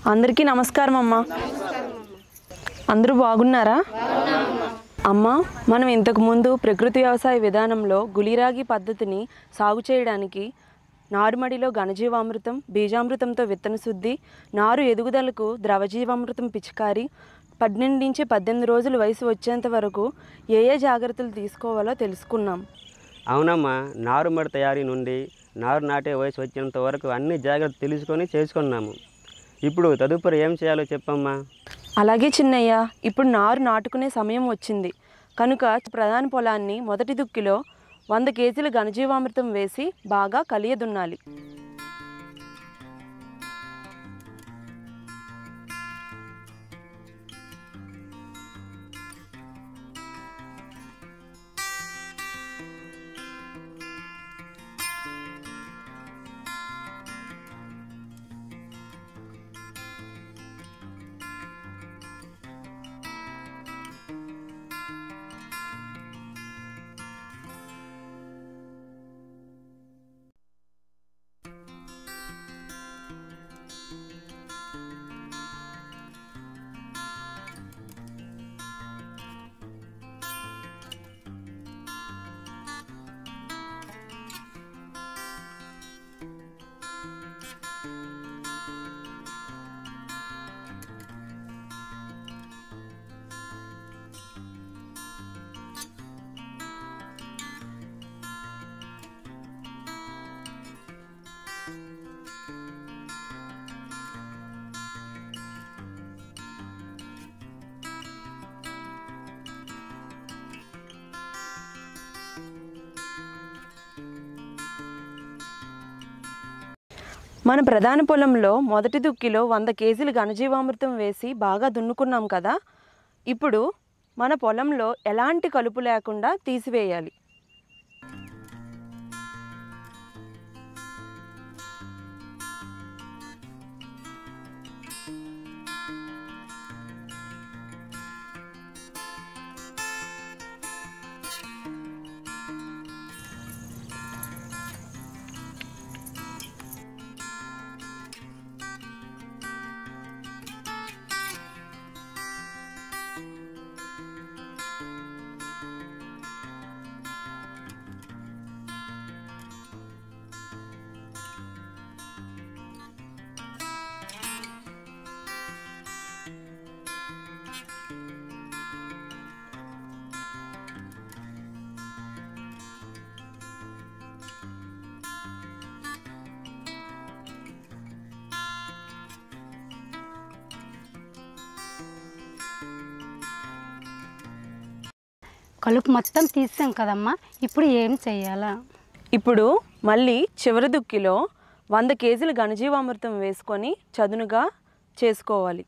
అందరికీ నమస్కారం అమ్మా అందరూ బాగున్నారా అమ్మా మనం ఇంతకు ముందు ప్రకృతి వ్యవసాయ విధానంలో గులిరాగి పద్ధతిని సాగు చేయడానికి నారుమడిలో ఘనజీవామృతం బీజామృతంతో విత్తన శుద్ధి నారు ఎదుగుదలకు ద్రవజీవామృతం పిచికారి పన్నెండు నుంచి పద్దెనిమిది రోజుల వయసు వచ్చేంత వరకు ఏ ఏ జాగ్రత్తలు తీసుకోవాలో తెలుసుకున్నాం అవునమ్మా నారుమడి తయారీ నుండి నారు నాటే వయసు వచ్చేంత వరకు అన్ని జాగ్రత్తలు తెలుసుకొని చేసుకున్నాము ఇప్పుడు తదుపరి ఏం చేయాలో చెప్పమ్మా అలాగే చిన్నయ్య ఇప్పుడు నారు నాటుకునే సమయం వచ్చింది కనుక ప్రధాన పొలాన్ని మొదటి దుక్కిలో వంద కేజీల ఘనజీవామృతం వేసి బాగా కలియదున్నాలి మన ప్రధాన పొలంలో మొదటి దుక్కిలో వంద కేజీలు ఘనజీవామృతం వేసి బాగా దున్నుకున్నాం కదా ఇప్పుడు మన పొలంలో ఎలాంటి కలుపు లేకుండా తీసివేయాలి కలుపు మొత్తం తీసాం కదమ్మా ఇప్పుడు ఏం చెయ్యాలా ఇప్పుడు మళ్ళీ చివరి దుక్కిలో వంద కేజీల ఘనజీవామృతం వేసుకొని చదునుగా చేసుకోవాలి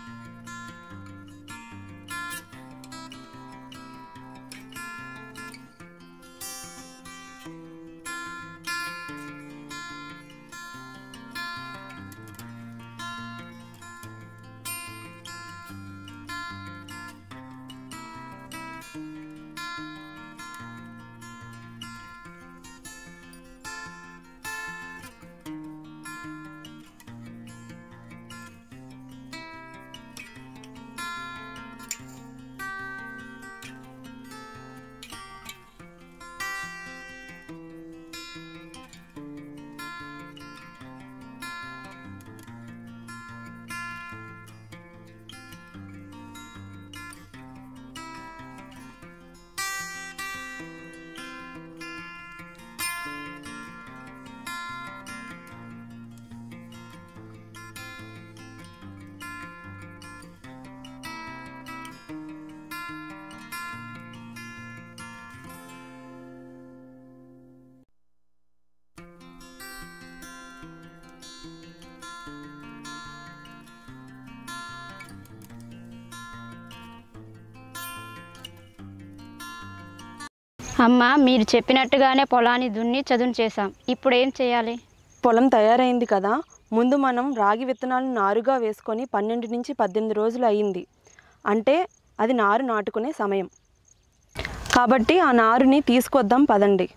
అమ్మ మీరు చెప్పినట్టుగానే పొలాన్ని దున్ని చదును చేశాం ఇప్పుడు ఏం చేయాలి పొలం తయారైంది కదా ముందు మనం రాగి విత్తనాలను నారుగా వేసుకొని పన్నెండు నుంచి పద్దెనిమిది రోజులు అయ్యింది అంటే అది నారు నాటుకునే సమయం కాబట్టి ఆ నారుని తీసుకొద్దాం పదండి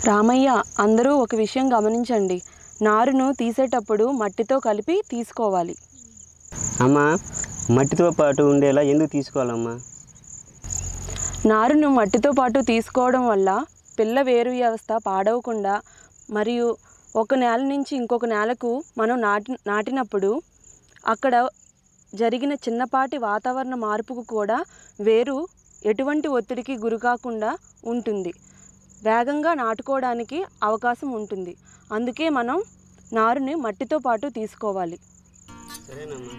రామయ్య అందరూ ఒక విషయం గమనించండి నారును తీసేటప్పుడు మట్టితో కలిపి తీసుకోవాలి అమ్మా మట్టితో పాటు ఉండేలా ఎందుకు తీసుకోవాలమ్మా నారును మట్టితో పాటు తీసుకోవడం వల్ల పిల్ల వేరు వ్యవస్థ పాడవకుండా మరియు ఒక నేల నుంచి ఇంకొక నేలకు మనం నాటి నాటినప్పుడు అక్కడ జరిగిన చిన్నపాటి వాతావరణ మార్పుకు కూడా వేరు ఎటువంటి ఒత్తిడికి గురికాకుండా ఉంటుంది వేగంగా నాటుకోవడానికి అవకాశం ఉంటుంది అందుకే మనం నారుని మట్టితో పాటు తీసుకోవాలి సరేనమ్మా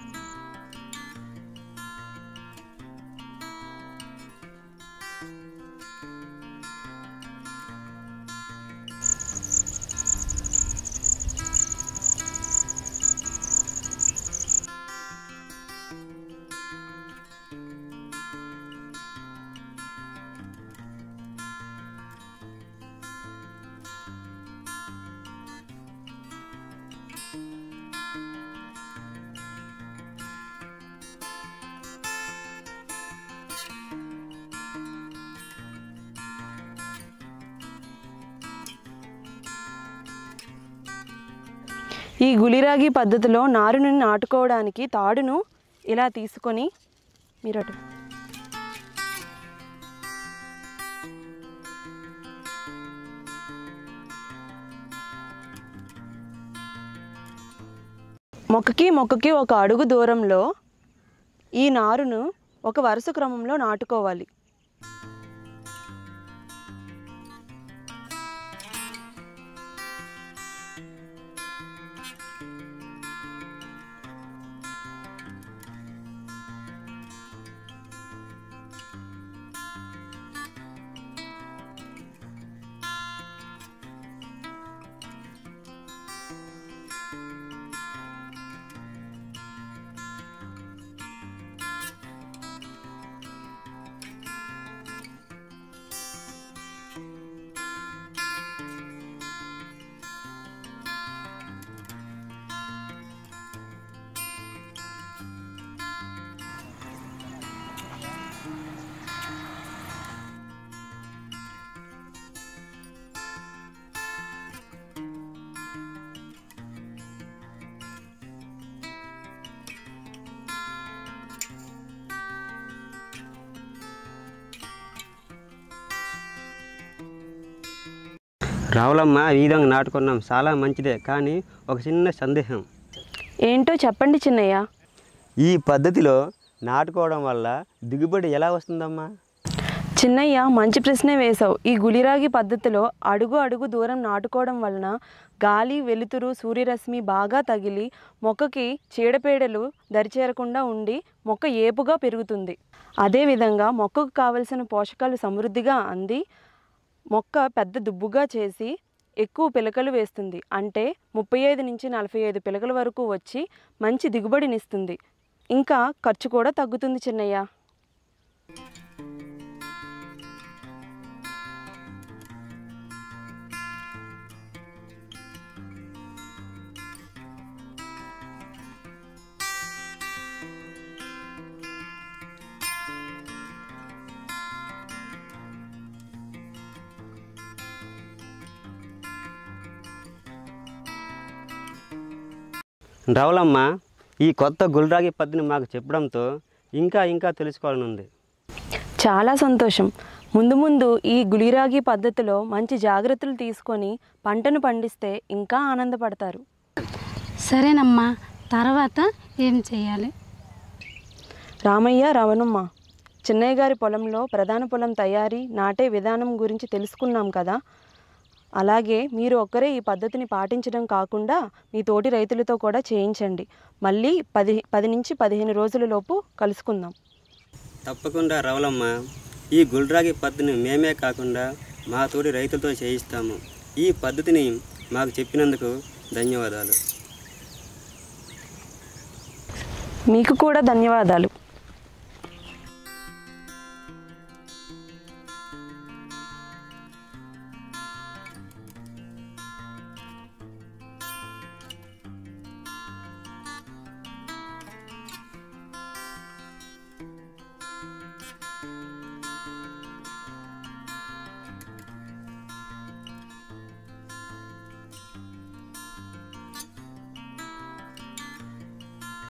ఈ గులిరాగి పద్ధతిలో నారుని నాటుకోవడానికి తాడును ఇలా తీసుకొని మీరు అటు మొక్కకి మొక్కకి ఒక అడుగు దూరంలో ఈ నారును ఒక వరుస క్రమంలో నాటుకోవాలి రావులమ్మ ఈ విధంగా నాటుకున్నాం చాలా మంచిదే కానీ ఒక చిన్న సందేహం ఏంటో చెప్పండి చిన్నయ్య ఈ పద్ధతిలో నాటుకోవడం వల్ల దిగుబడి ఎలా వస్తుందమ్మా చిన్నయ్య మంచి ప్రశ్నే వేశావు ఈ గులిరాగి పద్ధతిలో అడుగు అడుగు దూరం నాటుకోవడం వలన గాలి వెలుతురు సూర్యరశ్మి బాగా తగిలి మొక్కకి చీడపీడలు దరిచేరకుండా ఉండి మొక్క ఏపుగా పెరుగుతుంది అదేవిధంగా మొక్కకు కావలసిన పోషకాలు సమృద్ధిగా అంది మొక్క పెద్ద దుబ్బుగా చేసి ఎక్కువ పిలకలు వేస్తుంది అంటే ముప్పై ఐదు నుంచి నలభై ఐదు పిలకల వరకు వచ్చి మంచి దిగుబడినిస్తుంది ఇంకా ఖర్చు కూడా తగ్గుతుంది చిన్నయ్య రావులమ్మ ఈ కొత్త గుల్రాగి పద్ధతిని మాకు చెప్పడంతో ఇంకా ఇంకా తెలుసుకోవాలని ఉంది చాలా సంతోషం ముందు ముందు ఈ గులిరాగి పద్ధతిలో మంచి జాగ్రత్తలు తీసుకొని పంటను పండిస్తే ఇంకా ఆనందపడతారు సరేనమ్మా తర్వాత ఏం చేయాలి రామయ్య రవణమ్మ చిన్నయ్య గారి పొలంలో ప్రధాన పొలం తయారీ నాటే విధానం గురించి తెలుసుకున్నాం కదా అలాగే మీరు ఒక్కరే ఈ పద్ధతిని పాటించడం కాకుండా మీ తోటి రైతులతో కూడా చేయించండి మళ్ళీ పది పది నుంచి పదిహేను రోజుల లోపు కలుసుకుందాం తప్పకుండా రావులమ్మ ఈ గుల్రాగి పద్ధతిని మేమే కాకుండా మా తోటి రైతులతో చేయిస్తాము ఈ పద్ధతిని మాకు చెప్పినందుకు ధన్యవాదాలు మీకు కూడా ధన్యవాదాలు